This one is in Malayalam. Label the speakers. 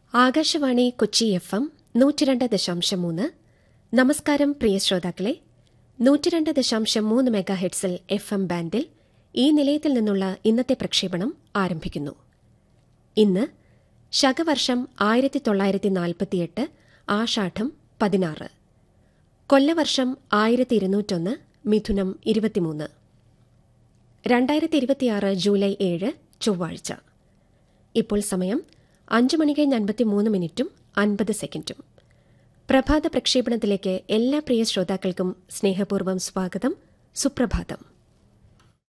Speaker 1: ആകാശവാണി കൊച്ചി എഫ് എം നൂറ്റിരണ്ട് ദശാംശം മൂന്ന് നമസ്കാരം പ്രിയ ശ്രോതാക്കളെ നൂറ്റിരണ്ട് ദശാംശം മൂന്ന് മെഗാ ഹെഡ്സിൽ എഫ് എം ബാൻഡിൽ ഈ നിലയത്തിൽ നിന്നുള്ള ഇന്നത്തെ പ്രക്ഷേപണം ആരംഭിക്കുന്നു ഇന്ന് ശകവർഷം ആയിരത്തി തൊള്ളായിരത്തി നാൽപ്പത്തിയെട്ട് ആഷാഢം പതിനാറ് കൊല്ലവർഷം ആയിരത്തി ഇരുന്നൂറ്റൊന്ന് മിഥുനം ഇരുപത്തിമൂന്ന് രണ്ടായിരത്തി ഇരുപത്തിയാറ് ജൂലൈ ഏഴ് ചൊവ്വാഴ്ച ഇപ്പോൾ സമയം അഞ്ച് മണി കഴിഞ്ഞ് അൻപത്തിമൂന്ന് മിനിറ്റും അൻപത് സെക്കൻഡും പ്രഭാത പ്രക്ഷേപണത്തിലേക്ക് എല്ലാ പ്രിയ ശ്രോതാക്കൾക്കും സ്നേഹപൂർവ്വം സ്വാഗതം സുപ്രഭാതം